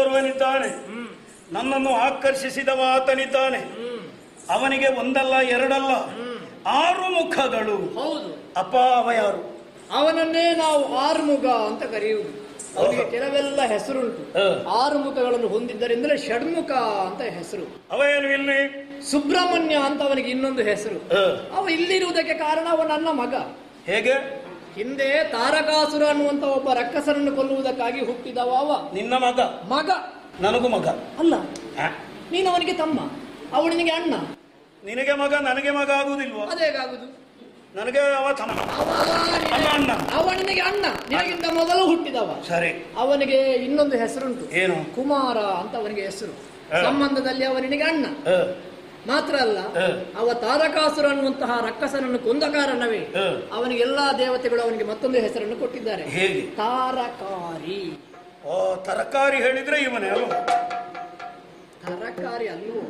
ಅಲ್ಲೋರ್ವನಿದ್ದಾನೆ ನನ್ನನ್ನು ಆಕರ್ಷಿಸಿದವ ಆತನಿದ್ದಾನೆ ಅವನಿಗೆ ಒಂದಲ್ಲ ಎರಡಲ್ಲ ಆರು ಮುಖಗಳು ಹೌದು ಅಪ್ಪ ಅವ ಯಾರು ಅವನನ್ನೇ ನಾವು ಆರುಮುಗ ಅಂತ ಕರೆಯುವುದು ಅವನಿಗೆ ಕೆಲವೆಲ್ಲ ಹೆಸರುಂಟು ಹ. ಆರು ಮುಖಗಳನ್ನು ಹೊಂದಿದ್ದರಿಂದಲೇ ಷಡ್ಮುಖ ಅಂತ ಹೆಸರು ಅವ ಏನು ಇಲ್ಲಿ ಸುಬ್ರಹ್ಮಣ್ಯ ಅಂತ ಅವನಿಗೆ ಇನ್ನೊಂದು ಹೆಸರು ಹ. ಅವ ಇಲ್ಲಿರುವುದಕ್ಕೆ ಕಾರಣ ಅವ ನನ್ನ ಮಗ ಹೇಗೆ ಹಿಂದೆ ತಾರಕಾಸುರ ಅನ್ನುವಂತ ಒಬ್ಬ ರಕ್ಕಸರನ್ನು ಕೊಲ್ಲುವುದಕ್ಕಾಗಿ ಹುಟ್ಟಿದವ ಅವ ನಿನ್ನ ಮಗ ಮಗ ನನಗೂ ಮಗ ಅಲ್ಲ ಹ? ನೀನು ಅವನಿಗೆ ತಮ್ಮ ಅವನಿಗೆ ಅಣ್ಣ ನಿನಗೆ ಮಗ ನನಗೆ ಮಗ ಆಗುವುದಿಲ್ವಾ ಅದೇಗಾಗುದು ನನಗೆ ಅವ ತಮ್ಮ ಅವ ಅಲ್ಲ ಅಣ್ಣ ಅವನಿಗೆ ಅಣ್ಣ ನಿನಗಿಂತ ಮೊದಲು ಹುಟ್ಟಿದವ ಸರಿ ಅವನಿಗೆ ಇನ್ನೊಂದು ಹೆಸರುಂಟು ಏನು ಕುಮಾರ ಅಂತ ಅವನಿಗೆ ಹೆಸರು ಹ. ಸಂಬಂಧದಲ್ಲಿ ಅವನಿಗೆ ಅಣ್ಣ ಹ, ಮಾತ್ರ ಅಲ್ಲ ಹ. ಅವ ತಾರಕಾಸುರ ಅನ್ನುವಂತಹ ರಕ್ಕಸನನ್ನು ಕೊಂದ ಕಾರಣವೇ ಹ. ಅವನಿಗೆ ಎಲ್ಲಾ ದೇವತೆಗಳು ಅವನಿಗೆ ಮತ್ತೊಂದು ಹೆಸರನ್ನು ಕೊಟ್ಟಿದ್ದಾರೆ ಹೇಗೆ ತಾರಕಾರಿ ಓ ತರಕಾರಿ ಹೇಳಿದ್ರೆ ಇವನೇ ಅಲ್ವ ತರಕಾರಿ ಅಲ್ವೋ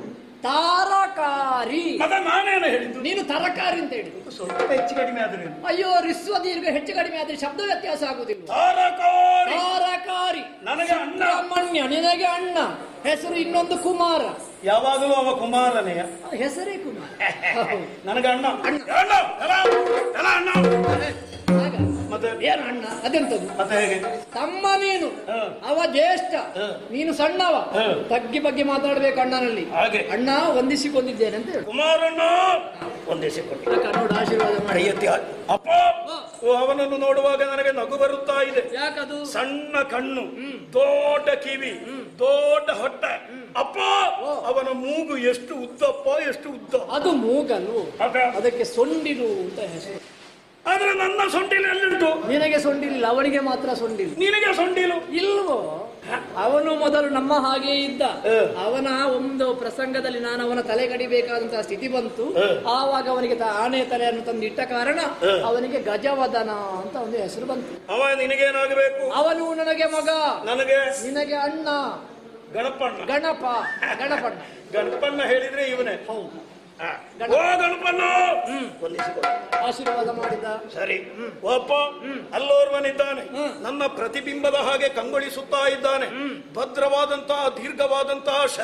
ತಾರಕಾರಿ ಮಗ ನಾನೇನು ಹೇಳಿದ್ದು ನೀನು ತರಕಾರಿ ಅಂತ ಹೇಳಿದ್ದು ಸ್ವಲ್ಪ ಹೆಚ್ಚು ಕಡಿಮೆ ಆದ್ರೆ ಏನು? ಅಯ್ಯೋ ರಿಸ್ವ ದೀರ್ಘ ಹೆಚ್ಚು ಕಡಿಮೆ ಆದ್ರೆ ಶಬ್ದ ವ್ಯತ್ಯಾಸ ಆಗುದಿಲ್ಲ ತರಕಾರಿ ತಾರಕಾರಿ ನನಗೆ ಅಣ್ಣ ಸುಬ್ರಹ್ಮಣ್ಯ ನಿನಗೆ ಅಣ್ಣ ಹೆಸರು ಇನ್ನೊಂದು ಕುಮಾರ ಯಾವಾಗಲೂ ಅವ ಕುಮಾರನೆಯ ಆ ಹೆಸರೇ ಕುಮಾರ ಹೌದು. ನನಗೆ ಅಣ್ಣ ಅಣ್ಣ. ಅಣ್ಣ ಎಲ್ಲ ಎಲ್ಲ ಅಣ್ಣ ಆಗ ಮತ್ತೆ ಏನು ಅಣ್ಣ ಅದೆಂತದ್ದು ಮತ್ತೆ ಹೇಗೆ ತಮ್ಮ ನೀನು ಹ. ಅವ ಜ್ಯೇಷ್ಠ ಹ. ನೀನು ಸಣ್ಣವ ಹ. ತಗ್ಗಿ ಬಗ್ಗೆ ಮಾತಾಡ್ಬೇಕು ಅಣ್ಣನಲ್ಲಿ ಹಾಗೆ ಅಣ್ಣ ವಂದಿಸಿಕೊಂಡಿದ್ದೇನೆ ಅಂತ ಹೇಳು ಕುಮಾರಣ್ಣ ಒಂದೇಸಿಕೊಂಡು ಅಕ್ಕ ನೋಡು ಆಶೀರ್ವಾದ ಕೈ ಮಾಡಿ ಎತ್ತಿ ಆ- ಅಪ್ಪ ಓ, ಅವನನ್ನು ನೋಡುವಾಗ ನನಗೆ ನಗು ಬರುತ್ತಾ ಇದೆ ಯಾಕದು ಸಣ್ಣ ಕಣ್ಣು ದೊಡ್ಡ ಕಿವಿ ದೊಡ್ಡ ಹೊಟ್ಟೆ ಅಪ್ಪ ಅವನ ಮೂಗು ಎಷ್ಟು ಉದ್ದಪ್ಪ ಎಷ್ಟು ಉದ್ದ ಅದು ಮೂಗಲ್ವು ಅದೇ. ಅದಕ್ಕೆ ಸೊಂಡಿಲು ಅಂತ ಹೆಸರು ಆದ್ರೆ ನನ್ನ ಸೊಂಡಿಲು ಎಲ್ಲಿಂಟು ನಿನಗೆ ಸೊಂಡಿಲಿಲ್ಲ ಅವನಿಗೆ ಮಾತ್ರ ಸೊಂಡಿಲು ನಿನಗೆ ಸೊಂಡಿಲು ಇಲ್ವೋ ಅವನು ಮೊದಲು ನಮ್ಮ ಹಾಗೆ ಇದ್ದ ಹ. ಅವನ ಒಂದು ಪ್ರಸಂಗದಲ್ಲಿ ನಾನು ಅವನ ತಲೆ ಕಡಿಬೇಕಾದಂತಹ ಸ್ಥಿತಿ ಬಂತು ಹ. ಆವಾಗ ಅವನಿಗೆ ತ- ಆನೆ ತಲೆಯನ್ನು ತಂದು ಇಟ್ಟ ಕಾರಣ ಹ. ಅವನಿಗೆ ಗಜವದನ ಅಂತ ಒಂದು ಹೆಸರು ಬಂತು ಅವ ನಿನಗೇನಾಗಬೇಕು ಅವನು ನನಗೆ ಮಗ ನನಗೆ ನಿನಗೆ ಅಣ್ಣ ಗಣಪಣ್ಣ ಗಣಪ ಗಣಪಣ್ಣ ಗಣಪಣ್ಣ ಹೇಳಿದ್ರೆ ಇವನೇ ಹೌದು ಆ. ಓ ಗಣಪಣ್ಣ ವಂದಿಸಿಕೊಳ್ಳು. ಆಶೀರ್ವಾದ ಮಾಡಿದ ಸರಿ ಒಬ್ಬ ಅಲ್ಲೋರ್ವನಿದ್ದಾನೆ ನನ್ನ ಪ್ರತಿಬಿಂಬದ ಹಾಗೆ ಕಂಗೊಳಿಸುತ್ತಾ ಇದ್ದಾನೆ ಭದ್ರವಾದಂತಹ ದೀರ್ಘವಾದಂತಹ